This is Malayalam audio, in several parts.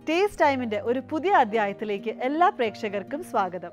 ടേസ്റ്റ് ടൈമിന്റെ ഒരു പുതിയ അധ്യായത്തിലേക്ക് എല്ലാ പ്രേക്ഷകർക്കും സ്വാഗതം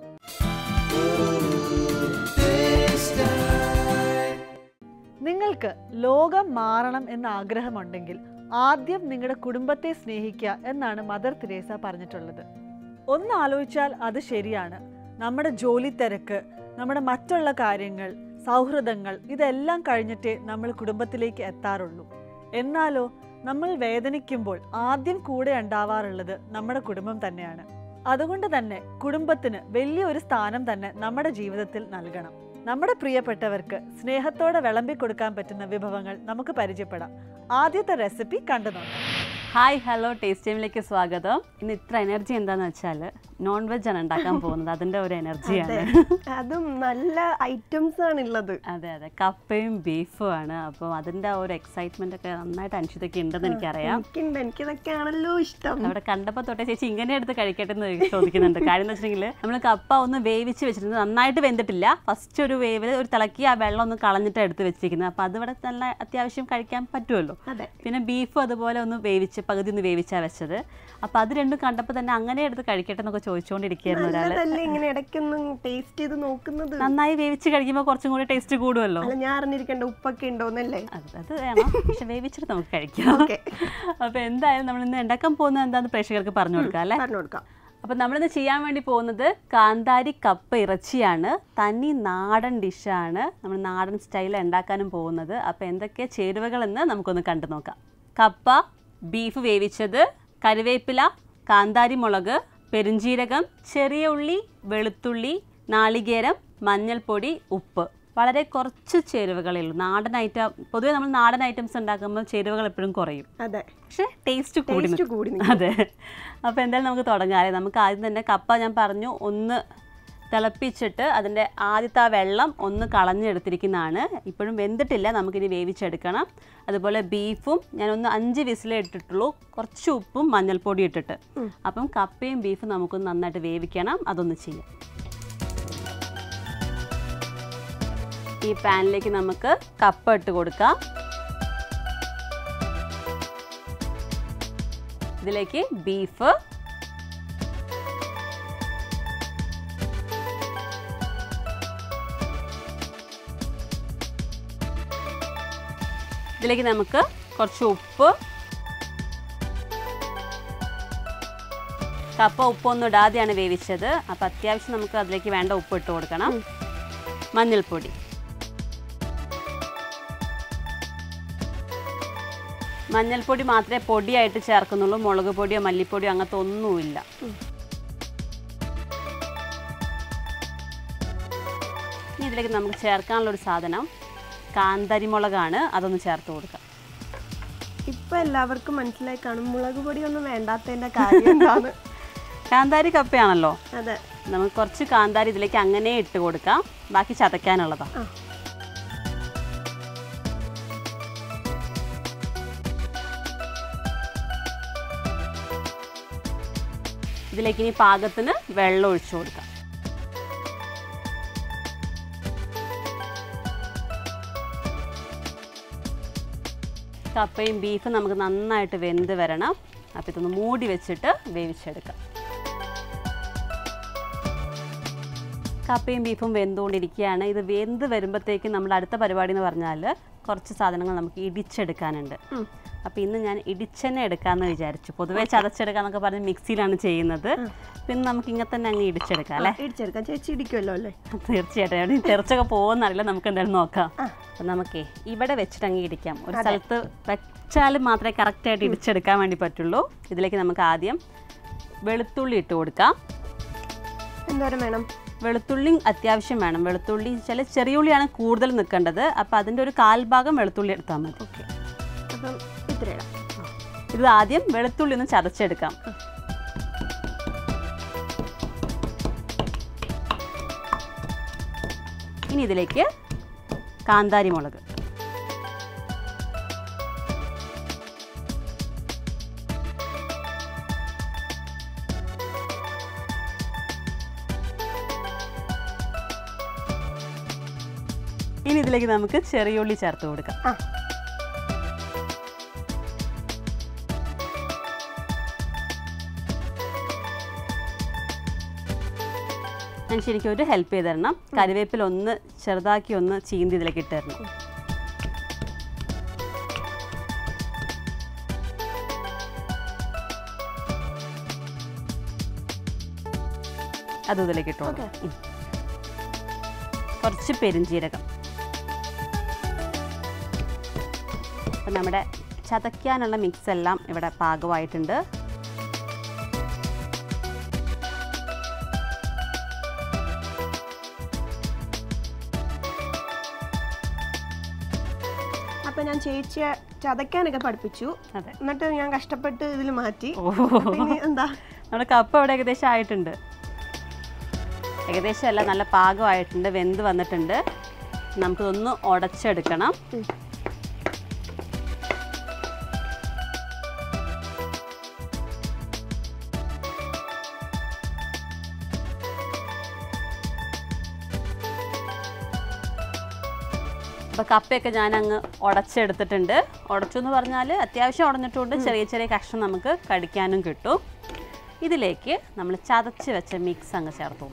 നിങ്ങൾക്ക് ലോകം മാറണം എന്ന ആഗ്രഹമുണ്ടെങ്കിൽ ആദ്യം നിങ്ങളുടെ കുടുംബത്തെ സ്നേഹിക്കുക എന്നാണ് മദർ തെരേസ പറഞ്ഞിട്ടുള്ളത് ഒന്ന് ആലോചിച്ചാൽ അത് ശരിയാണ് നമ്മുടെ ജോലി തിരക്ക് നമ്മുടെ മറ്റുള്ള കാര്യങ്ങൾ സൗഹൃദങ്ങൾ ഇതെല്ലാം കഴിഞ്ഞിട്ടേ നമ്മൾ കുടുംബത്തിലേക്ക് എത്താറുള്ളൂ എന്നാലോ നമ്മൾ വേദനിക്കുമ്പോൾ ആദ്യം കൂടെ ഉണ്ടാവാറുള്ളത് നമ്മുടെ കുടുംബം തന്നെയാണ് അതുകൊണ്ട് തന്നെ കുടുംബത്തിന് വലിയൊരു സ്ഥാനം തന്നെ നമ്മുടെ ജീവിതത്തിൽ നൽകണം നമ്മുടെ പ്രിയപ്പെട്ടവർക്ക് സ്നേഹത്തോടെ വിളമ്പി കൊടുക്കാൻ പറ്റുന്ന വിഭവങ്ങൾ നമുക്ക് പരിചയപ്പെടാം ആദ്യത്തെ റെസിപ്പി കണ്ടു നോക്കാം ഹായ് ഹലോ ടേസ്റ്റ് ടൈമിലേക്ക് സ്വാഗതം ഇന്ന് ഇത്ര എനർജി എന്താന്ന് വെച്ചാൽ നോൺ വെജ് ആണ് ഉണ്ടാക്കാൻ പോകുന്നത് അതിന്റെ ഒരു എനർജിയാണ് അതും നല്ല ഐറ്റംസ് ആണ് ഉള്ളത് അതെ അതെ കപ്പയും ബീഫും ആണ് അപ്പോൾ അതിന്റെ ആ ഒരു എക്സൈറ്റ്മെന്റ് ഒക്കെ നന്നായിട്ട് അനുഷ്ഠിതൊക്കെ ഉണ്ടെന്ന് എനിക്കറിയാം എനിക്കുണ്ട് എനിക്കിതൊക്കെയാണല്ലോ ഇഷ്ടം അവിടെ കണ്ടപ്പോൾ തൊട്ടേ ചേച്ചി ഇങ്ങനെ എടുത്ത് കഴിക്കട്ടെ എന്ന് ചോദിക്കുന്നുണ്ട് കാര്യം എന്ന് വെച്ചിട്ടുണ്ടെങ്കിൽ നമ്മൾ കപ്പ ഒന്ന് വേവിച്ച് വെച്ചിട്ടുണ്ട് നന്നായിട്ട് വെന്തിട്ടില്ല ഫസ്റ്റ് ഒരു വേവിൽ ഒരു തിളക്കി ആ വെള്ളം ഒന്ന് കളഞ്ഞിട്ട് എടുത്ത് വെച്ചിരിക്കുന്നത് അപ്പോൾ അതിവിടെ നല്ല അത്യാവശ്യം കഴിക്കാൻ പറ്റുമല്ലോ അതെ പിന്നെ ബീഫും അതുപോലെ ഒന്ന് വേവിച്ച് പകുതി ഒന്ന് വേവിച്ചാ വെച്ചത് അപ്പൊ അത് രണ്ടും കണ്ടപ്പോൾ തന്നെ അങ്ങനെ എടുത്ത് കഴിക്കട്ടെ എന്നൊക്കെ ചോദിച്ചുകൊണ്ടിരിക്കുകയായിരുന്നു ഒരാള് നല്ലതല്ലേ ഇങ്ങനെ ഇടയ്ക്കൊന്നും ടേസ്റ്റ് ചെയ്ത് നോക്കുന്നത് നന്നായി വേവിച്ച് കഴിക്കുമ്പോൾ കുറച്ചും കൂടി ടേസ്റ്റ് കൂടുമല്ലോ അല്ല ഞാൻ അറിഞ്ഞിരിക്കണ്ട ഉപ്പൊക്കെ ഉണ്ടോന്നല്ലേ അത് അത് വേണം പക്ഷെ വേവിച്ചിട്ട് നമുക്ക് കഴിക്കാം ഓക്കെ അപ്പൊ എന്തായാലും നമ്മൾ ഇന്ന് ഉണ്ടാക്കാൻ പോകുന്നത് എന്താന്ന് പ്രേക്ഷകർക്ക് പറഞ്ഞു കൊടുക്കാം അല്ലേ പറഞ്ഞു കൊടുക്കാം അപ്പം നമ്മളിന്ന് ചെയ്യാൻ വേണ്ടി പോകുന്നത് കാന്താരി കപ്പ ഇറച്ചിയാണ് തനി നാടൻ ഡിഷാണ് നമ്മൾ നാടൻ സ്റ്റൈലിൽ ഉണ്ടാക്കാനും പോകുന്നത് അപ്പോൾ എന്തൊക്കെ ചേരുവകളെന്ന് നമുക്കൊന്ന് കണ്ടു നോക്കാം കപ്പ ബീഫ് വേവിച്ചത് കറിവേപ്പില കാന്താരി മുളക് പെരുംജീരകം ചെറിയ ഉള്ളി വെളുത്തുള്ളി നാളികേരം മഞ്ഞൾപ്പൊടി ഉപ്പ് വളരെ കുറച്ച് ചേരുവകളേ ഉള്ളൂ നാടൻ ഐറ്റം പൊതുവേ നമ്മൾ നാടൻ ഐറ്റംസ് ഉണ്ടാക്കുമ്പോൾ ചേരുവകൾ എപ്പോഴും കുറയും അതെ പക്ഷേ ടേസ്റ്റ് കൂടി ടേസ്റ്റ് നിൽക്കും. കൂടി അതെ അപ്പോൾ എന്തായാലും നമുക്ക് തുടങ്ങാമല്ലേ നമുക്ക് ആദ്യം തന്നെ കപ്പ ഞാൻ പറഞ്ഞു ഒന്ന് തിളപ്പിച്ചിട്ട് അതിൻ്റെ ആദ്യത്തെ ആ വെള്ളം ഒന്ന് കളഞ്ഞെടുത്തിരിക്കുന്നതാണ് ഇപ്പോഴും വെന്തിട്ടില്ല നമുക്കിനി വേവിച്ചെടുക്കണം അതുപോലെ ബീഫും ഞാനൊന്ന് അഞ്ച് വിസിലേ ഇട്ടിട്ടുള്ളൂ കുറച്ച് ഉപ്പും മഞ്ഞൾപ്പൊടി ഇട്ടിട്ട് അപ്പം കപ്പയും ബീഫും നമുക്കൊന്ന് നന്നായിട്ട് വേവിക്കണം അതൊന്ന് ചെയ്യാം ഈ പാനിലേക്ക് നമുക്ക് കപ്പ ഇട്ട് കൊടുക്കാം ഇതിലേക്ക് ബീഫ് ഇതിലേക്ക് നമുക്ക് കുറച്ച് ഉപ്പ് കപ്പ ഉപ്പൊന്നും ഇടാതെയാണ് വേവിച്ചത് അപ്പം അത്യാവശ്യം നമുക്ക് അതിലേക്ക് വേണ്ട ഉപ്പ് ഇട്ട് കൊടുക്കണം മഞ്ഞൾപ്പൊടി മഞ്ഞൾപ്പൊടി മാത്രമേ പൊടിയായിട്ട് ചേർക്കുന്നുള്ളൂ മുളക് പൊടിയോ മല്ലിപ്പൊടിയോ അങ്ങനത്തെ ഒന്നുമില്ല ഇനി ഇതിലേക്ക് നമുക്ക് ചേർക്കാനുള്ള ഒരു സാധനം കാന്താരി മുളകാണ് അതൊന്ന് ചേർത്ത് കൊടുക്കാം ഇപ്പൊ എല്ലാവർക്കും മനസ്സിലായി കാണും മുളക് പൊടി ഒന്നും വേണ്ടാത്തതിന്റെ കാര്യം എന്താണ് കാന്താരി കപ്പയാണല്ലോ അതെ നമുക്ക് കുറച്ച് കാന്താരി ഇതിലേക്ക് അങ്ങനെ ഇട്ട് കൊടുക്കാം ബാക്കി ചതയ്ക്കാനുള്ളതാണ് ആ. ഇതിലേക്ക് ഇനി പാകത്തിന് വെള്ളം ഒഴിച്ചു കൊടുക്കാം കപ്പയും ബീഫും നമുക്ക് നന്നായിട്ട് വെന്ത് വരണം അപ്പോൾ ഇതൊന്ന് മൂടി വെച്ചിട്ട് വേവിച്ചെടുക്കാം കപ്പയും ബീഫും വെന്തുകൊണ്ടിരിക്കുകയാണ് ഇത് വെന്ത് വരുമ്പോഴത്തേക്കും നമ്മുടെ അടുത്ത പരിപാടി എന്ന് പറഞ്ഞാൽ കുറച്ച് സാധനങ്ങൾ നമുക്ക് ഇടിച്ചെടുക്കാനുണ്ട് അപ്പോൾ ഇന്ന് ഞാൻ ഇടിച്ചെന്നെ എടുക്കാമെന്ന് വിചാരിച്ചു പൊതുവേ ചതച്ചെടുക്കാന്നൊക്കെ പറഞ്ഞ് മിക്സിയിലാണ് ചെയ്യുന്നത് പിന്നെ നമുക്ക് ഇങ്ങനെ തന്നെ അങ്ങ് ഇടിച്ചെടുക്കാം അല്ലേ ഇടിച്ചെടുക്കാം ചേച്ചി ഇടിക്കുമല്ലോ അല്ലേ തീർച്ചയായിട്ടും എവിടെ തെറിച്ചൊക്കെ പോകുന്നറിയില്ല നമുക്ക് എന്തായാലും നോക്കാം അപ്പം നമുക്കേ ഇവിടെ വെച്ചിട്ട് അങ്ങ് ഇടിക്കാം ഒരു സ്ഥലത്ത് വെച്ചാൽ മാത്രമേ കറക്റ്റായിട്ട് ഇടിച്ചെടുക്കാൻ വേണ്ടി പറ്റുള്ളൂ ഇതിലേക്ക് നമുക്ക് ആദ്യം വെളുത്തുള്ളി ഇട്ട് കൊടുക്കാം എന്തോരം വേണം വെളുത്തുള്ളി അത്യാവശ്യം വേണം വെളുത്തുള്ളി വെച്ചാൽ ചെറിയ ഉള്ളിയാണ് കൂടുതൽ നിൽക്കേണ്ടത് അപ്പോൾ അതിൻ്റെ ഒരു കാൽഭാഗം വെളുത്തുള്ളി എടുത്താൽ മതി ഓക്കെ അപ്പം ഇത്ര ഇടാം ഇത് ആദ്യം വെളുത്തുള്ളി ഒന്ന് ചതച്ചെടുക്കാം ഇനി ഇതിലേക്ക് കാന്താരി മുളക് ഇനി ഇതിലേക്ക് നമുക്ക് ചെറിയ ഉള്ളി ചേർത്ത് കൊടുക്കാം ആ എനിക്ക് എനിക്ക് ഒരു ഹെൽപ്പ് ചെയ്ത് തരണം കറിവേപ്പില ഒന്ന് ചെറുതാക്കി ഒന്ന് ചീന്തി ഇതിലേക്ക് ഇട്ട് തരണം അതും ഇതിലേക്ക് ഇട്ടോളൂ Okay. ഉം. കുറച്ച് പെരിഞ്ജീരകം അപ്പം നമ്മുടെ ചതയ്ക്കാനുള്ള മിക്സ് എല്ലാം ഇവിടെ പാകമായിട്ടുണ്ട് അപ്പൊ ഞാൻ ചേച്ചിയെ ചതയ്ക്കാനൊക്കെ പഠിപ്പിച്ചു അതെ എന്നിട്ട് ഞാൻ കഷ്ടപ്പെട്ട് ഇതിൽ മാറ്റി ഓ അപ്പൊ ഇനി എന്താ നമ്മുടെ കപ്പ ഇവിടെ ഏകദേശം ആയിട്ടുണ്ട് ഏകദേശം എല്ലാം നല്ല പാകമായിട്ടുണ്ട് വെന്ത് വന്നിട്ടുണ്ട് നമുക്കിതൊന്ന് ഉടച്ചെടുക്കണം ഉം. അപ്പോൾ കപ്പയൊക്കെ ഞാൻ അങ്ങ് ഉടച്ചെടുത്തിട്ടുണ്ട് ഉടച്ചു എന്ന് പറഞ്ഞാൽ അത്യാവശ്യം ഉടഞ്ഞിട്ടുണ്ട് ചെറിയ ചെറിയ കഷ്ണം നമുക്ക് കടിക്കാനും കിട്ടും ഇതിലേക്ക് നമ്മൾ ചതച്ച് വെച്ച മിക്സ് അങ്ങ് ചേർത്തു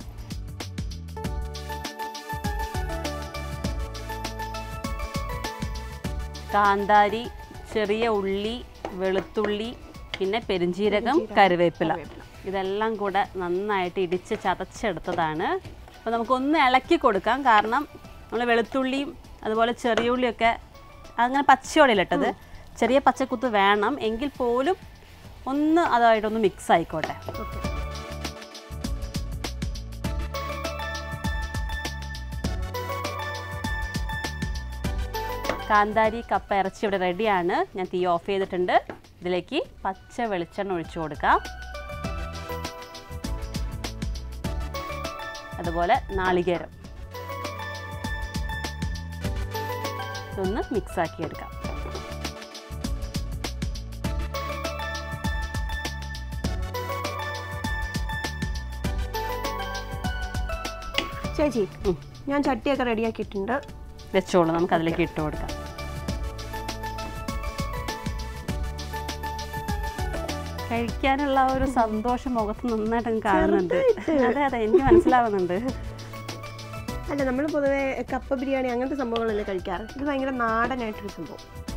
കാന്താരി ചെറിയ ഉള്ളി വെളുത്തുള്ളി പിന്നെ പെരിഞ്ജീരകം കറിവേപ്പില ഇതെല്ലാം കൂടെ നന്നായിട്ട് ഇടിച്ച് ചതച്ചെടുത്തതാണ് അപ്പോൾ നമുക്കൊന്ന് ഇളക്കി കൊടുക്കാം കാരണം നമ്മൾ വെളുത്തുള്ളിയും അതുപോലെ ചെറിയ ഉള്ളിയൊക്കെ അങ്ങനെ പച്ചയോടെയല്ല ഇട്ടത് ചെറിയ പച്ചക്കുത്ത് വേണം എങ്കിൽ പോലും ഒന്ന് അതായിട്ടൊന്ന് മിക്സ് ആയിക്കോട്ടെ ഓക്കെ കാന്താരി കപ്പ ഇറച്ചി ഇവിടെ റെഡിയാണ് ഞാൻ തീ ഓഫ് ചെയ്തിട്ടുണ്ട് ഇതിലേക്ക് പച്ച വെളിച്ചെണ്ണ ഒഴിച്ചു കൊടുക്കാം അതുപോലെ നാളികേരം ഇതൊന്ന് മിക്സ് ആക്കി എടുക്കാം ചേച്ചി ഉം. ഞാൻ ചട്ടിയൊക്കെ റെഡിയാക്കിയിട്ടുണ്ട് വെച്ചോളൂ നമുക്ക് അതിലേക്ക് ഇട്ട് കൊടുക്കാം കഴിക്കാനുള്ള ആ ഒരു സന്തോഷം മുഖത്ത് നന്നായിട്ട് അങ്ങ് കാണുന്നുണ്ട് അതെ അതെ എനിക്ക് മനസ്സിലാവുന്നുണ്ട് അല്ല നമ്മൾ പൊതുവെ കപ്പ ബിരിയാണി അങ്ങനത്തെ സംഭവങ്ങളല്ലേ കഴിക്കാറ് ഇത് ഭയങ്കര നാടനായിട്ടൊരു സംഭവം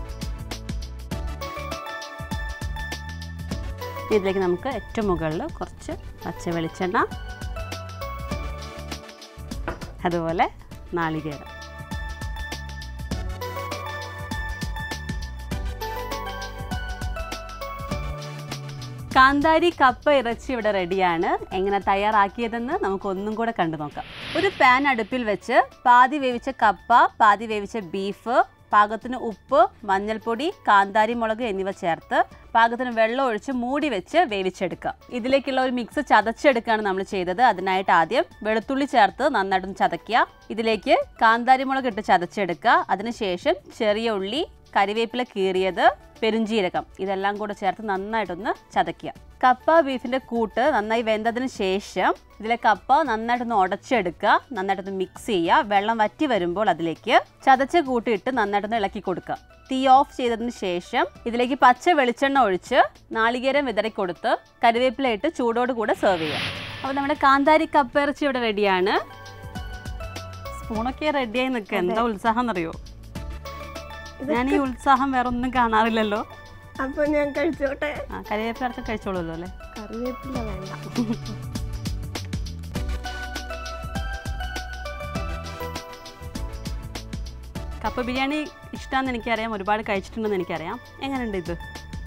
ഇതിലേക്ക് നമുക്ക് ഏറ്റവും മുകളിൽ കുറച്ച് പച്ച വെളിച്ചെണ്ണ അതുപോലെ നാളികേരം കാന്താരി കപ്പ ഇറച്ചി ഇവിടെ റെഡിയാണ് എങ്ങനെ തയ്യാറാക്കിയതെന്ന് നമുക്ക് ഒന്നും കൂടെ കണ്ടു നോക്കാം ഒരു പാൻ അടുപ്പിൽ വെച്ച് പാതി വേവിച്ച കപ്പ പാതി വേവിച്ച ബീഫ് പാകത്തിന് ഉപ്പ് മഞ്ഞൾപ്പൊടി കാന്താരി മുളക് എന്നിവ ചേർത്ത് പാകത്തിന് വെള്ളം ഒഴിച്ച് മൂടി വെച്ച് വേവിച്ചെടുക്കുക ഇതിലേക്കുള്ള ഒരു മിക്സ് ചതച്ചെടുക്കുകയാണ് നമ്മൾ ചെയ്തത് അതിനായിട്ട് ആദ്യം വെളുത്തുള്ളി ചേർത്ത് നന്നായിട്ടൊന്ന് ചതയ്ക്കുക ഇതിലേക്ക് കാന്താരി മുളക് ഇട്ട് ചതച്ചെടുക്കുക അതിനുശേഷം ചെറിയ ഉള്ളി കരിവേപ്പില കീറിയത് പെരുംജീരകം ഇതെല്ലാം കൂടെ ചേർത്ത് നന്നായിട്ടൊന്ന് ചതയ്ക്കുക കപ്പ ബീഫിന്റെ കൂട്ട് നന്നായി വെന്തതിന് ശേഷം ഇതിലെ കപ്പ നന്നായിട്ടൊന്ന് ഉടച്ചെടുക്കുക നന്നായിട്ടൊന്ന് മിക്സ് ചെയ്യുക വെള്ളം വറ്റി വരുമ്പോൾ അതിലേക്ക് ചതച്ച കൂട്ടിയിട്ട് നന്നായിട്ടൊന്ന് ഇളക്കി കൊടുക്കുക തീ ഓഫ് ചെയ്തതിന് ശേഷം ഇതിലേക്ക് പച്ച വെളിച്ചെണ്ണ ഒഴിച്ച് നാളികേരം വിതറി കൊടുത്ത് കരിവേപ്പില ഇട്ട് ചൂടോട് കൂടെ സെർവ് ചെയ്യുക അപ്പോൾ നമ്മുടെ കാന്താരി കപ്പ ഇറച്ചി ഇവിടെ റെഡിയാണ് സ്പൂണൊക്കെ റെഡിയായി നിൽക്കുക എന്താ ഉത്സാഹം എന്നറിയോ ഞാൻ ഈ ഉത്സാഹം വേറെ ഒന്നും കാണാറില്ലല്ലോ അപ്പൊ ഞാൻ കഴിച്ചോട്ടെ ആ കരിവേപ്പില അടക്കം കഴിച്ചോളൂല്ലോ അല്ലേ കറിവേപ്പില വേണ്ട കപ്പ ബിരിയാണി ഇഷ്ടമാണെന്ന് എനിക്കറിയാം ഒരുപാട് കഴിച്ചിട്ടുണ്ടെന്ന് എനിക്കറിയാം എങ്ങനെയുണ്ട് ഇത്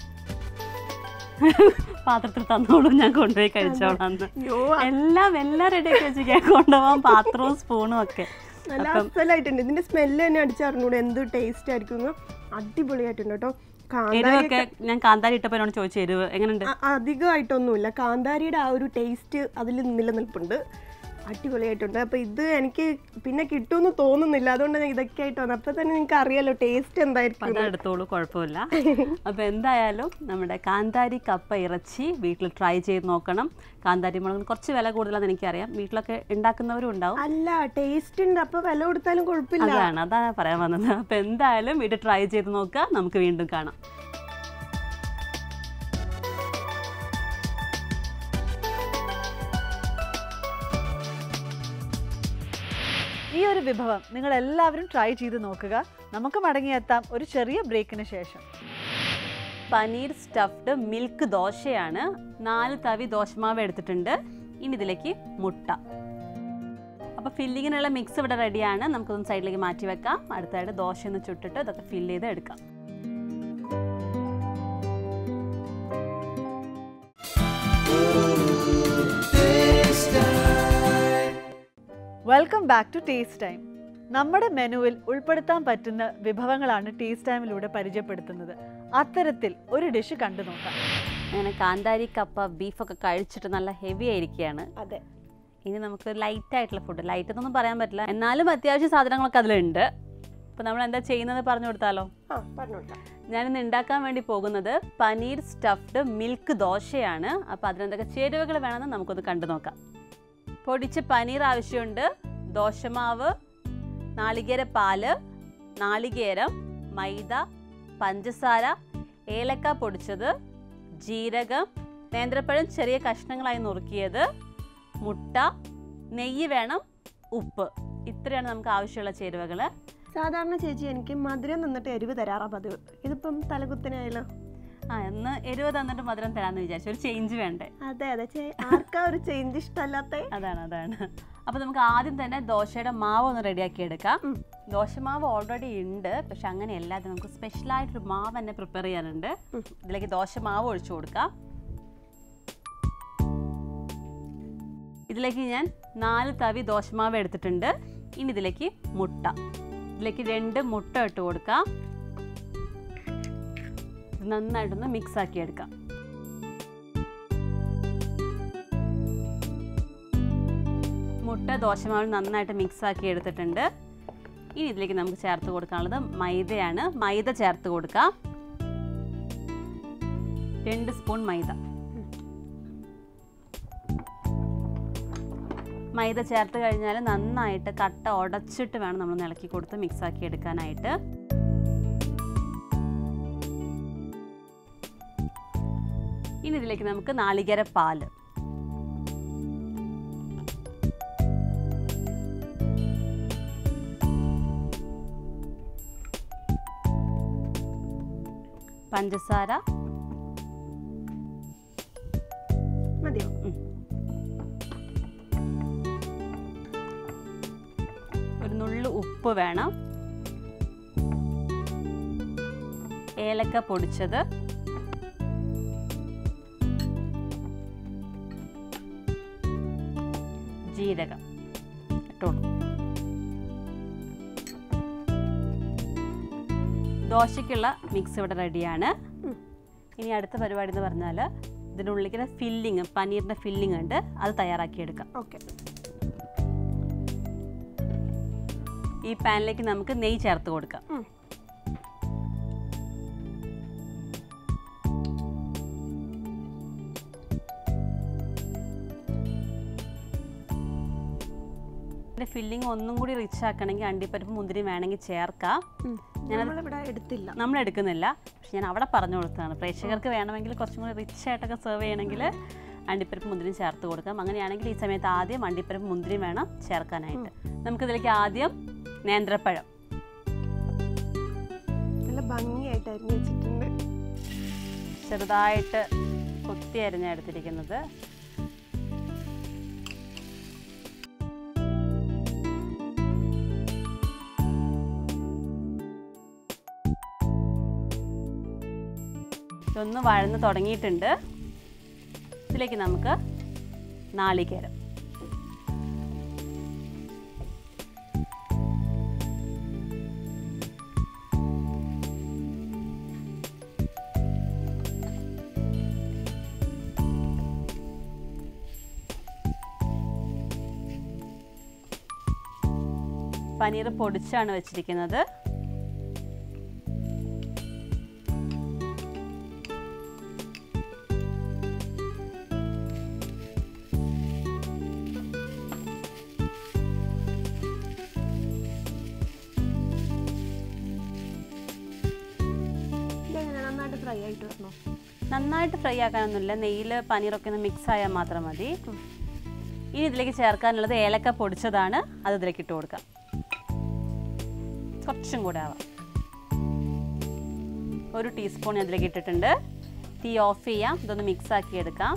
പാത്രത്തിൽ തന്നോളൂ ഞാൻ കൊണ്ടുപോയി കഴിച്ചോളാന്ന് അയ്യോ എല്ലാം എല്ലാം റെഡിയാക്കി വെച്ചിരിക്കാൻ കൊണ്ടുപോകാൻ പാത്രവും സ്പൂണും ഒക്കെ നല്ല അസലായിട്ടുണ്ട് ഇതിന്റെ സ്മെല്ല് തന്നെ അടിച്ചറിഞ്ഞൂടെ എന്ത് ടേസ്റ്റ് ആയിരിക്കും എന്ന് അടിപൊളിയായിട്ടുണ്ട് കേട്ടോ കാന്താരി എരിവൊക്കെ ഞാൻ കാന്താരി ഇട്ടപ്പോൾ എന്നോട് ചോദിച്ചു എരിവ് എങ്ങനെയുണ്ട് അ- അധികമായിട്ടൊന്നുമില്ല കാന്താരിയുടെ ആ ഒരു ടേസ്റ്റ് അതിൽ നിലനിൽപ്പുണ്ട് അടിപൊളിയായിട്ടുണ്ട് അപ്പൊ ഇത് എനിക്ക് പിന്നെ കിട്ടുമെന്ന് തോന്നുന്നില്ല അതുകൊണ്ട് ഞാൻ ഇതൊക്കെ ആയിട്ട് വന്നത് അപ്പൊ തന്നെ നിങ്ങൾക്ക് അറിയാലോ ടേസ്റ്റ് എന്തായിരിക്കും അത് എടുത്തോളൂ കുഴപ്പമില്ല അപ്പോൾ എന്തായാലും നമ്മുടെ കാന്താരി കപ്പ ഇറച്ചി വീട്ടിൽ ട്രൈ ചെയ്ത് നോക്കണം കാന്താരി മുളകിന് കുറച്ച് വില കൂടുതലാണെന്ന് എനിക്കറിയാം വീട്ടിലൊക്കെ ഉണ്ടാക്കുന്നവരും ഉണ്ടാവും അല്ല ടേസ്റ്റ് ഉണ്ട് അപ്പൊ വില കൊടുത്താലും കുഴപ്പമില്ല അതാണ് അതാണ് പറയാൻ വന്നത് അപ്പോൾ എന്തായാലും വീട്ടിൽ ട്രൈ ചെയ്ത് നോക്കുക നമുക്ക് വീണ്ടും കാണാം ഈ ഒരു വിഭവം നിങ്ങൾ എല്ലാവരും ട്രൈ ചെയ്ത് നോക്കുക നമുക്ക് മടങ്ങിയെത്താം ഒരു ചെറിയ ബ്രേക്കിന് ശേഷം പനീർ സ്റ്റഫ്ഡ് മിൽക്ക് ദോശയാണ് നാല് തവി ദോശമാവ് എടുത്തിട്ടുണ്ട് ഇനി ഇതിലേക്ക് മുട്ട അപ്പോൾ ഫില്ലിങ്ങിനുള്ള മിക്സ് ഇവിടെ റെഡിയാണ് നമുക്കൊന്ന് സൈഡിലേക്ക് മാറ്റി വെക്കാം അടുത്തായിട്ട് ദോശ ഒന്ന് ചുട്ടിട്ട് ഇതൊക്കെ ഫില്ല് ചെയ്ത് എടുക്കാം welcome back to Taste Time നമ്മുടെ മെനുവിൽ ഉൾപ്പെടുത്താൻ പറ്റുന്ന വിഭവങ്ങളാണ് ടേസ്റ്റ് ടൈമിലൂടെ പരിചയപ്പെടുത്തുന്നത് അത്തരത്തിൽ ഒരു ഡിഷ് കണ്ടു നോക്കാം അങ്ങനെ കാന്താരി കപ്പ ബീഫൊക്കെ കഴിച്ചിട്ട് നല്ല ഹെവി ആയിരിക്കുകയാണ് അതെ ഇനി നമുക്ക് ലൈറ്റ് ആയിട്ടുള്ള ഫുഡ് ലൈറ്റ് എന്നൊന്നും പറയാൻ പറ്റില്ല എന്നാലും അത്യാവശ്യം സാധനങ്ങളൊക്കെ അതിലുണ്ട് അപ്പോൾ നമ്മൾ എന്താ ചെയ്യുന്നത് പറഞ്ഞു കൊടുത്താലോ ആ പറഞ്ഞോട്ടാ ഞാനിന്ന് ഉണ്ടാക്കാൻ വേണ്ടി പോകുന്നത് പനീർ സ്റ്റഫ്ഡ് മിൽക്ക് ദോശയാണ് അപ്പോൾ അതിനെന്തൊക്കെ ചേരുവകൾ വേണമെന്ന് നമുക്കൊന്ന് കണ്ടു നോക്കാം പൊടിച്ച പനീർ ആവശ്യമുണ്ട് ദോശമാവ് നാളികേര പാല് നാളികേരം മൈദ പഞ്ചസാര ഏലക്ക പൊടിച്ചത് ജീരകം നേന്ത്രപ്പഴം ചെറിയ കഷ്ണങ്ങളായി നുറുക്കിയത് മുട്ട നെയ്യ് വേണം ഉപ്പ് ഇത്രയാണ് നമുക്ക് ആവശ്യമുള്ള ചേരുവകൾ സാധാരണ ചേച്ചി എനിക്ക് മധുരം നിന്നിട്ട് എരിവ് തരാറാ പതിവ് ഇതിപ്പം തലകുത്തനായാലോ ആ എന്ന് എരിവ് തന്നിട്ട് മധുരം തരാമെന്ന് വിചാരിച്ചു ഒരു ചേഞ്ച് വേണ്ടേ അതെ അതെ ചേ- ആർക്കാ ഒരു ചേഞ്ച് ഇഷ്ടമല്ലാത്ത അതാണ് അതാണ് അപ്പോൾ നമുക്ക് ആദ്യം തന്നെ ദോശയുടെ മാവ് ഒന്ന് റെഡിയാക്കി എടുക്കാം ഉം. ദോശമാവ് ഓൾറെഡി ഉണ്ട് പക്ഷെ അങ്ങനെയല്ല അത് നമുക്ക് സ്പെഷ്യലായിട്ടൊരു മാവ് തന്നെ പ്രിപ്പയർ ചെയ്യാനുണ്ട് ഉം. ഇതിലേക്ക് ദോശമാവ് ഒഴിച്ചു കൊടുക്കാം ഇതിലേക്ക് ഞാൻ നാല് തവി ദോശമാവ് എടുത്തിട്ടുണ്ട് ഇനി ഇതിലേക്ക് മുട്ട ഇതിലേക്ക് രണ്ട് മുട്ട ഇട്ട് കൊടുക്കാം ഇത് നന്നായിട്ടൊന്ന് മിക്സ് ആക്കി എടുക്കാം മുട്ട ദോശമാവിൽ നന്നായിട്ട് മിക്സ് ആക്കി എടുത്തിട്ടുണ്ട് ഇനി ഇതിലേക്ക് നമുക്ക് ചേർത്ത് കൊടുക്കാനുള്ളത് മൈദയാണ് മൈദ ചേർത്ത് കൊടുക്കാം രണ്ട് സ്പൂൺ മൈദ മൈദ ചേർത്ത് കഴിഞ്ഞാൽ നന്നായിട്ട് കട്ട ഉടച്ചിട്ട് വേണം നമ്മൾ ഇളക്കി കൊടുത്ത് മിക്സ് ആക്കി എടുക്കാനായിട്ട് ഇനി ഇതിലേക്ക് നമുക്ക് നാളികേര പാല് പഞ്ചസാര മതിയോ ഒരു നുള്ളു ഉപ്പ് വേണം ഏലക്ക പൊടിച്ചത് ജീരകം ഇട്ടോളൂ ദോശയ്ക്കുള്ള മിക്സ് ഇവിടെ റെഡിയാണ് ഉം. ഇനി അടുത്ത പരിപാടി എന്ന് പറഞ്ഞാൽ ഇതിനുള്ളിലേക്ക് ഫില്ലിങ് പനീറിൻ്റെ ഫില്ലിംഗ് ഉണ്ട് അത് തയ്യാറാക്കിയെടുക്കാം ഓക്കെ ഈ പാനിലേക്ക് നമുക്ക് നെയ്യ് ചേർത്ത് കൊടുക്കാം ഉം. ഇതിൻ്റെ ഫില്ലിംഗ് ഒന്നും കൂടി റിച്ച് ആക്കണമെങ്കിൽ അണ്ടിപ്പരിപ്പ് മുന്തിരി വേണമെങ്കിൽ ചേർക്കാം നമ്മളിവിടെ എടുത്തില്ല നമ്മൾ എടുക്കുന്നില്ല പക്ഷെ ഞാൻ അവിടെ പറഞ്ഞു കൊടുത്തതാണ് പ്രേക്ഷകർക്ക് വേണമെങ്കിൽ കുറച്ചും കൂടി റിച്ച് ആയിട്ടൊക്കെ സെർവ് ചെയ്യണമെങ്കിൽ അണ്ടിപ്പരിപ്പ് മുന്തിരിയും ചേർത്ത് കൊടുക്കാം അങ്ങനെയാണെങ്കിൽ ഈ സമയത്ത് ആദ്യം അണ്ടിപ്പരിപ്പ് മുന്തിരിയും വേണം ചേർക്കാനായിട്ട് നമുക്കിതിലേക്ക് ആദ്യം നേന്ത്രപ്പഴം നല്ല ഭംഗിയായിട്ട് അരിഞ്ഞു വെച്ചിട്ടുണ്ട് ചെറുതായിട്ട് കൊത്തി അരിഞ്ഞെടുത്തിരിക്കുന്നത് ഇതൊന്ന് വഴന്ന് തുടങ്ങിയിട്ടുണ്ട് ഇതിലേക്ക് നമുക്ക് നാളികേരം പനീർ പൊടിച്ചാണ് വെച്ചിരിക്കുന്നത് ഇതെങ്ങനെ നന്നായിട്ട് ഫ്രൈ ആയിട്ട് വരണോ നന്നായിട്ട് ഫ്രൈ ആക്കാനൊന്നുമില്ല നെയ്യിൽ പനീറൊക്കെ ഒന്ന് മിക്സ് ആയാൽ മാത്രം മതി ഇനി ഇതിലേക്ക് ചേർക്കാനുള്ളത് ഏലക്ക പൊടിച്ചതാണ് അത് ഇതിലേക്ക് ഇട്ട് കൊടുക്കാം കുറച്ചും കൂടെ ആവാം ഒരു ടീസ്പൂൺ ഞാൻ ഇതിലേക്ക് ഇട്ടിട്ടുണ്ട് തീ ഓഫ് ചെയ്യാം ഇതൊന്ന് മിക്സ് ആക്കി എടുക്കാം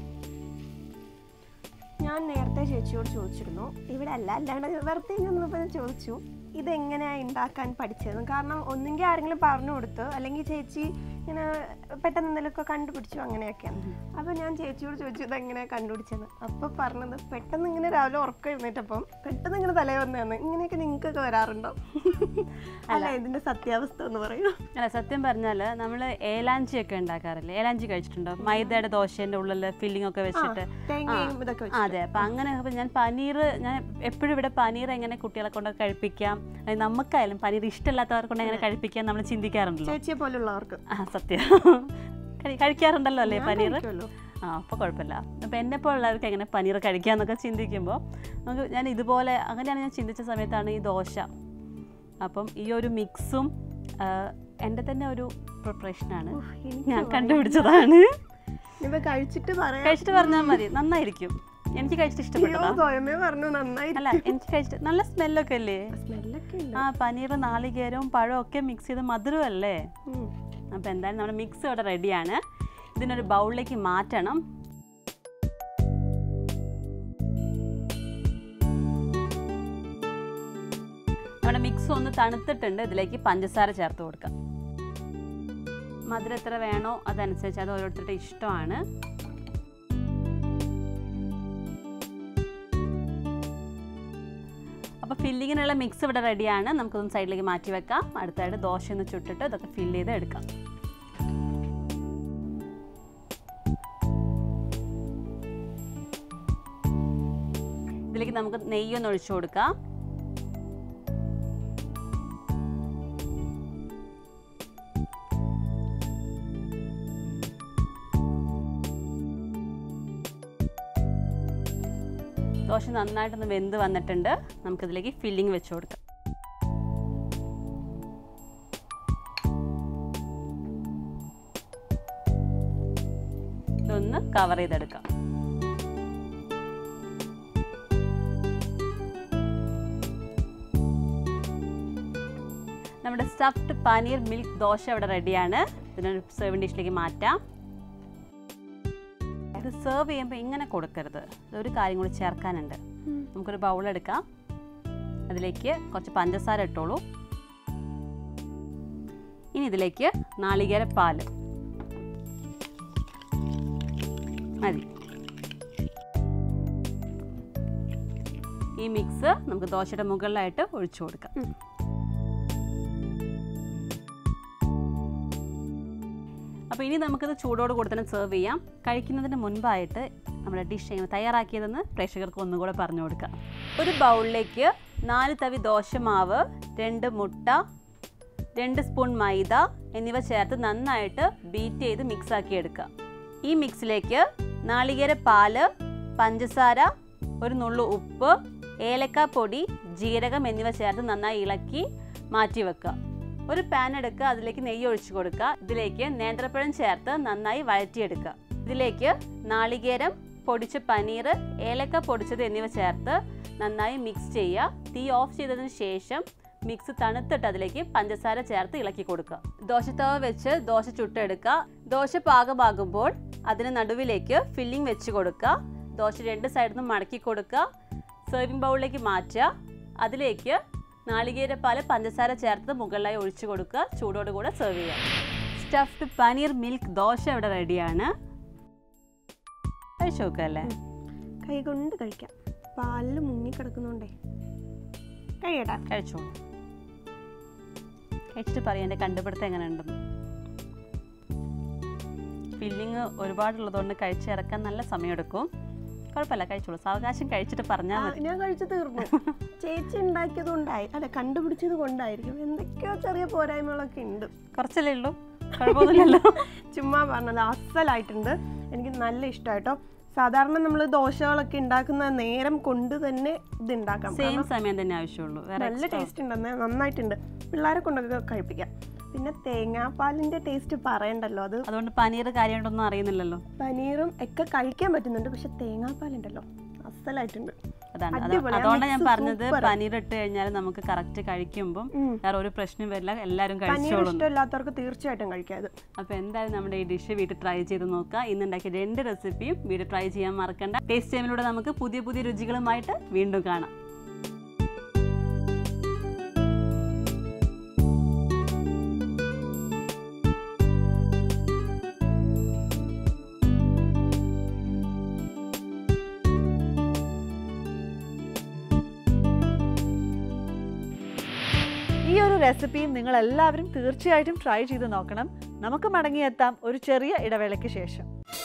ഞാൻ നേരത്തെ ചേച്ചിയോട് ചോദിച്ചിരുന്നു ഇവിടെ അല്ല അല്ലാണ്ട് വെറുതെ ഇങ്ങനെ ഞാൻ ചോദിച്ചു ഇതെങ്ങനെയാണ് ഉണ്ടാക്കാൻ പഠിച്ചതെന്ന് കാരണം ഒന്നെങ്കിൽ ആരെങ്കിലും പറഞ്ഞു കൊടുത്ത് അല്ലെങ്കിൽ ചേച്ചി ഇങ്ങനെ പെട്ടെന്ന് എന്തെങ്കിലുമൊക്കെ കണ്ടുപിടിച്ചു അങ്ങനെയൊക്കെയാണ് അപ്പോൾ ഞാൻ ചേച്ചിയോട് ചോദിച്ചു ഇതെങ്ങനെയാണ് കണ്ടുപിടിച്ചത് അപ്പോൾ പറഞ്ഞത് പെട്ടെന്ന് ഇങ്ങനെ രാവിലെ ഉറക്കം എഴുന്നേറ്റപ്പം പെട്ടെന്ന് ഇങ്ങനെ തലേ വന്നതാണ് ഇങ്ങനെയൊക്കെ നിങ്ങൾക്കൊക്കെ വരാറുണ്ടോ അല്ല ഇതിന്റെ സത്യാവസ്ഥ എന്ന് പറയൂ അല്ല സത്യം പറഞ്ഞാൽ നമ്മൾ ഏലാഞ്ചി ഒക്കെ ഉണ്ടാക്കാറില്ലേ ഏലാഞ്ചി കഴിച്ചിട്ടുണ്ടോ മൈദയുടെ ദോശേൻ്റെ ഉള്ളിൽ ഫില്ലിംഗ് ഒക്കെ വെച്ചിട്ട് തേങ്ങയും ഇതൊക്കെ വെച്ച്. അതെ അപ്പം അങ്ങനെ അപ്പം ഞാൻ പനീർ ഞാൻ എപ്പോഴും ഇവിടെ പനീർ എങ്ങനെ കുട്ടികളെ കൊണ്ട് കഴിപ്പിക്കാം അത് നമുക്കായാലും പനീർ ഇഷ്ടമില്ലാത്തവരെ കൊണ്ട് എങ്ങനെ കഴിപ്പിക്കാം നമ്മൾ ചിന്തിക്കാറുണ്ടല്ലോ ചേച്ചിയെ പോലുള്ളവർക്ക് ആ സത്യം കഴി- കഴിക്കാറുണ്ടല്ലോ അല്ലേ പനീർ കഴിക്കുമല്ലോ. ആ അപ്പോൾ കുഴപ്പമില്ല അപ്പോൾ എന്നെ പോലുള്ളവർക്ക് എങ്ങനെ പനീർ കഴിക്കാമെന്നൊക്കെ ചിന്തിക്കുമ്പോൾ നമുക്ക് ഞാൻ ഇതുപോലെ അങ്ങനെയാണ് ഞാൻ ചിന്തിച്ച സമയത്താണ് ഈ ദോശ അപ്പം ഈ ഒരു മിക്സും എൻ്റെ തന്നെ ഒരു പ്രിപ്പറേഷനാണ് ഉഫ്, എനിക്ക് ഞാൻ വയ്യ. കണ്ടുപിടിച്ചതാണ് ഇനിയിപ്പോ കഴിച്ചിട്ട് പറയാം കഴിച്ചിട്ട് പറഞ്ഞാൽ മതി നന്നായിരിക്കും എനിക്ക് കഴിച്ചിട്ട് അയ്യോ, ഇഷ്ടപ്പെട്ടതാ സ്വയമേ പറഞ്ഞു നന്നായി അല്ല എനിക്ക് കഴിച്ചിട്ട് നല്ല സ്മെല്ലൊക്കെ അല്ലേ സ്മെല്ലൊക്കെ ഉണ്ട് ആ പനീർ നാളികേരവും പഴവും ഒക്കെ മിക്സ് ചെയ്ത് മധുരമല്ലേ ഉം. അപ്പോൾ എന്തായാലും നമ്മുടെ മിക്സ് ഇവിടെ റെഡിയാണ് ഇതിനൊരു ബൗളിലേക്ക് മാറ്റണം നമ്മുടെ മിക്സ് ഒന്ന് തണുത്തിട്ടുണ്ട് ഇതിലേക്ക് പഞ്ചസാര ചേർത്ത് കൊടുക്കാം മധുരം എത്ര വേണോ അതനുസരിച്ച് അത് ഓരോരുത്തരുടെ ഇഷ്ടമാണ് അപ്പോൾ ഫില്ലിങ്ങിനുള്ള മിക്സ് ഇവിടെ റെഡിയാണ് നമുക്കൊന്ന് സൈഡിലേക്ക് മാറ്റി വെക്കാം അടുത്തായിട്ട് ദോശ ഒന്ന് ചുട്ടിട്ട് ഇതൊക്കെ ഫില്ല് ചെയ്ത് എടുക്കാം ഇതിലേക്ക് നമുക്ക് നെയ്യൊന്ന് ഒഴിച്ചു കൊടുക്കാം ദോശ നന്നായിട്ടൊന്ന് വെന്ത് വന്നിട്ടുണ്ട് നമുക്കിതിലേക്ക് ഫില്ലിംഗ് വെച്ച് കൊടുക്കാം ഇതൊന്ന് കവർ ചെയ്തെടുക്കാം നമ്മുടെ സ്റ്റഫ്ഡ് പനീർ മിൽക്ക് ദോശ ഇവിടെ റെഡിയാണ് ഇതിനൊരു സെർവിങ് ഡിഷിലേക്ക് മാറ്റാം ഇത് സെർവ് ചെയ്യുമ്പോൾ ഇങ്ങനെ കൊടുക്കരുത് ഒരു കാര്യം കൂടി ചേർക്കാനുണ്ട് ഉം. നമുക്കൊരു ബൗൾ എടുക്കാം അതിലേക്ക് കുറച്ച് പഞ്ചസാര ഇട്ടോളൂ ഇനി ഇതിലേക്ക് നാളികേര പാല് മതി ഈ മിക്സ് നമുക്ക് ദോശയുടെ മുകളിലായിട്ട് ഒഴിച്ചു കൊടുക്കാം ഉം. അപ്പോൾ ഇനി നമുക്കിത് ചൂടോട് കൂടെ തന്നെ സെർവ് ചെയ്യാം കഴിക്കുന്നതിന് മുൻപായിട്ട് നമ്മുടെ ഡിഷ് എങ്ങനെ തയ്യാറാക്കിയതെന്ന് പ്രേക്ഷകർക്ക് ഒന്നുകൂടെ പറഞ്ഞു കൊടുക്കാം ഒരു ബൗളിലേക്ക് നാല് തവി ദോശമാവ് രണ്ട് മുട്ട രണ്ട് സ്പൂൺ മൈദ എന്നിവ ചേർത്ത് നന്നായിട്ട് ബീറ്റ് ചെയ്ത് മിക്സ് ആക്കി എടുക്കുക ഈ മിക്സിലേക്ക് നാളികേര പാല് പഞ്ചസാര ഒരു നുള്ളു ഉപ്പ് ഏലക്ക പൊടി ജീരകം എന്നിവ ചേർത്ത് നന്നായി ഇളക്കി മാറ്റി വെക്കുക ഒരു പാൻ എടുക്കുക അതിലേക്ക് നെയ്യ് ഒഴിച്ചു കൊടുക്കുക ഇതിലേക്ക് നേന്ത്രപ്പഴം ചേർത്ത് നന്നായി വഴറ്റിയെടുക്കുക ഇതിലേക്ക് നാളികേരം പൊടിച്ച പനീർ ഏലക്ക പൊടിച്ചത് എന്നിവ ചേർത്ത് നന്നായി മിക്സ് ചെയ്യുക തീ ഓഫ് ചെയ്തതിന് ശേഷം മിക്സ് തണുത്തിട്ട് അതിലേക്ക് പഞ്ചസാര ചേർത്ത് ഇളക്കി കൊടുക്കുക ദോശത്തവ വെച്ച് ദോശ ചുട്ടെടുക്കുക ദോശ പാകമാകുമ്പോൾ അതിന് നടുവിലേക്ക് ഫില്ലിംഗ് വെച്ച് കൊടുക്കുക ദോശ രണ്ട് സൈഡിൽ നിന്നും മടക്കി കൊടുക്കുക സെർവിങ് ബൗളിലേക്ക് മാറ്റുക അതിലേക്ക് നാളികേരപ്പാല് പഞ്ചസാര ചേർത്ത് മുകളിലായി ഒഴിച്ചു കൊടുക്കുക ചൂടോട് കൂടെ സെർവ് ചെയ്യുക സ്റ്റഫ്ഡ് പനീർ മിൽക്ക് ദോശ ഇവിടെ റെഡിയാണ് കഴിച്ചു നോക്കല്ലേ കൈ കൊണ്ട് കഴിക്കാം പാലിൽ മുങ്ങി കിടക്കുന്നോണ്ടേ കഴിയട്ടാ കഴിച്ചോളൂ കഴിച്ചിട്ട് പറയാം എൻ്റെ കണ്ടുപിടുത്തം എങ്ങനെ ഉണ്ടെന്ന് ഫില്ലിങ് ഒരുപാടുള്ളതുകൊണ്ട് കഴിച്ചിറക്കാൻ നല്ല സമയമെടുക്കും കുഴപ്പമില്ല കഴിച്ചോളൂ സാവകാശം കഴിച്ചിട്ട് പറഞ്ഞാൽ മതി ഞാൻ കഴിച്ചു തീർന്നു ചേച്ചി ഉണ്ടാക്കിയത് കൊണ്ടായി അല്ല കണ്ടുപിടിച്ചത് കൊണ്ടായിരിക്കും എന്തൊക്കെയോ ചെറിയ പോരായ്മകളൊക്കെ ഉണ്ട് കുറച്ചല്ലേ ഉള്ളൂ കുഴപ്പമൊന്നുമില്ലല്ലോ ചുമ്മാ പറഞ്ഞത് അസലായിട്ടുണ്ട് എനിക്ക് നല്ല ഇഷ്ടമായിട്ടോ സാധാരണ നമ്മൾ ദോശകളൊക്കെ ഉണ്ടാക്കുന്ന നേരം കൊണ്ട് തന്നെ ഇത് ഉണ്ടാക്കാം സെയിം സമയം തന്നെ ആവശ്യമുള്ളൂ വേറെ നല്ല ടേസ്റ്റ് ഉണ്ടെന്ന് നന്നായിട്ടുണ്ട് പിള്ളേരെ കൊണ്ടൊക്കെ കഴിപ്പിക്കാം പിന്നെ തേങ്ങാപ്പാലിന്റെ ടേസ്റ്റ് പറയണ്ടല്ലോ അത് അതുകൊണ്ട് പനീർ കാര്യമുണ്ടൊന്നും അറിയുന്നില്ലല്ലോ പനീറും ഒക്കെ കഴിക്കാൻ പറ്റുന്നുണ്ട് പക്ഷെ തേങ്ങാപ്പാലുണ്ടല്ലോ അസലായിട്ടുണ്ട് അതാണ് അത് അടിപൊളി. ആ അതുകൊണ്ടാണ് ഞാൻ mix പറഞ്ഞത് super. പനീർ ഇട്ട് കഴിഞ്ഞാൽ നമുക്ക് കറക്റ്റ് കഴിക്കുമ്പം ഉം. വേറെ ഒരു പ്രശ്നം വരില്ല എല്ലാവരും പനീർ കഴിച്ചോളും ഇഷ്ടമില്ലാത്തവർക്ക് തീർച്ചയായിട്ടും കഴിക്കാം ഇത് അപ്പോൾ എന്തായാലും നമ്മുടെ ഈ ഡിഷ് വീട്ടിൽ ട്രൈ ചെയ്ത് നോക്കുക ഇന്നുണ്ടാക്കിയ രണ്ട് റെസിപ്പിയും വീട്ടിൽ ട്രൈ ചെയ്യാൻ മറക്കണ്ട ടേസ്റ്റ് ടൈമിലൂടെ നമുക്ക് പുതിയ പുതിയ രുചികളുമായിട്ട് വീണ്ടും കാണാം ഈ ഒരു റെസിപ്പിയും നിങ്ങൾ എല്ലാവരും തീർച്ചയായിട്ടും ട്രൈ ചെയ്ത് നോക്കണം നമുക്ക് മടങ്ങിയെത്താം ഒരു ചെറിയ ഇടവേളയ്ക്ക് ശേഷം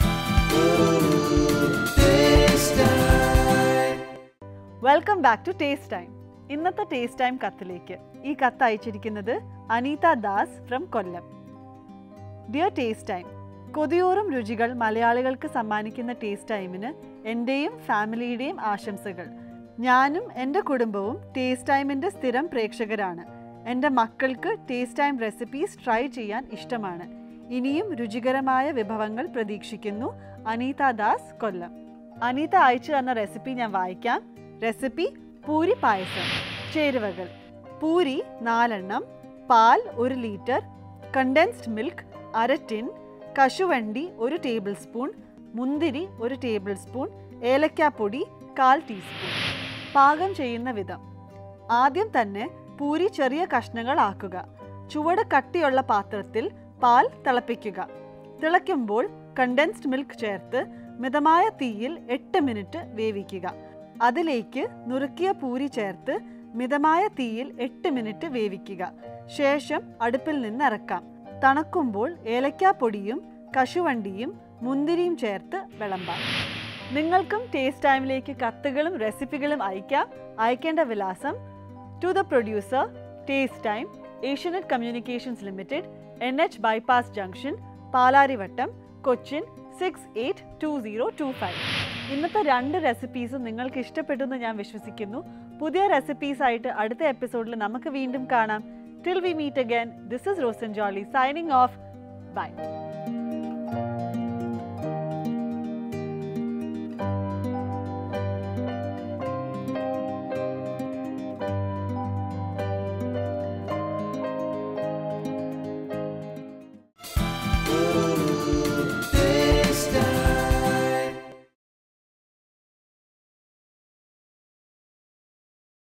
welcome back to Taste Time ഇന്നത്തെ ടേസ്റ്റ് ടൈം കത്തിലേക്ക് ഈ കത്ത് അയച്ചിരിക്കുന്നത് Anitha Das from Kollam dear Taste Time കൊതിയോറും രുചികൾ മലയാളികൾക്ക് സമ്മാനിക്കുന്ന ടേസ്റ്റ് ടൈമിന് എൻ്റെയും ഫാമിലിയുടെയും ആശംസകൾ ഞാനും എൻ്റെ കുടുംബവും ടേസ്റ്റ് ടൈമിൻ്റെ സ്ഥിരം പ്രേക്ഷകരാണ് എൻ്റെ മക്കൾക്ക് ടേസ്റ്റ് ടൈം റെസിപ്പീസ് ട്രൈ ചെയ്യാൻ ഇഷ്ടമാണ് ഇനിയും രുചികരമായ വിഭവങ്ങൾ പ്രതീക്ഷിക്കുന്നു അനീത ദാസ് കൊല്ലം അനീത അയച്ചു തന്ന റെസിപ്പി ഞാൻ വായിക്കാം റെസിപ്പി പൂരി പായസം ചേരുവകൾ പൂരി നാലെണ്ണം പാൽ ഒരു ലിറ്റർ കണ്ടൻസ്ഡ് മിൽക്ക് അര ടിൻ കശുവണ്ടി ഒരു ടേബിൾ സ്പൂൺ മുന്തിരി ഒരു ടേബിൾ സ്പൂൺ ഏലക്കാപ്പൊടി കാൽ ടീസ്പൂൺ പാകം ചെയ്യുന്ന വിധം ആദ്യം തന്നെ പൂരി ചെറിയ കഷ്ണങ്ങളാക്കുക ചുവട് കട്ടിയുള്ള പാത്രത്തിൽ പാൽ തിളപ്പിക്കുക തിളയ്ക്കുമ്പോൾ കണ്ടൻസ്ഡ് മിൽക്ക് ചേർത്ത് മിതമായ തീയിൽ എട്ട് മിനിറ്റ് വേവിക്കുക അതിലേക്ക് നുറുക്കിയ പൂരി ചേർത്ത് മിതമായ തീയിൽ എട്ട് മിനിറ്റ് വേവിക്കുക ശേഷം അടുപ്പിൽ നിന്ന് ഇറക്കാം തണുക്കുമ്പോൾ ഏലക്കാപ്പൊടിയും കശുവണ്ടിയും മുന്തിരിയും ചേർത്ത് വിളമ്പാം നിങ്ങൾക്കും ടേസ്റ്റ് ടൈമിലേക്ക് കത്തുകളും റെസിപ്പികളും അയക്കാം അയക്കേണ്ട വിലാസം to the producer Taste Time Asianet Communications Limited N H bypass junction Palarivattom Cochin six eight two zero two five ഇന്നത്തെ രണ്ട് റെസിപ്പീസും നിങ്ങൾക്ക് ഇഷ്ടപ്പെട്ടു എന്ന് ഞാൻ വിശ്വസിക്കുന്നു പുതിയ റെസിപ്പീസ് ആയിട്ട് അടുത്ത എപ്പിസോഡിൽ നമുക്ക് വീണ്ടും കാണാം till we meet again this is Rosan Jolly signing off by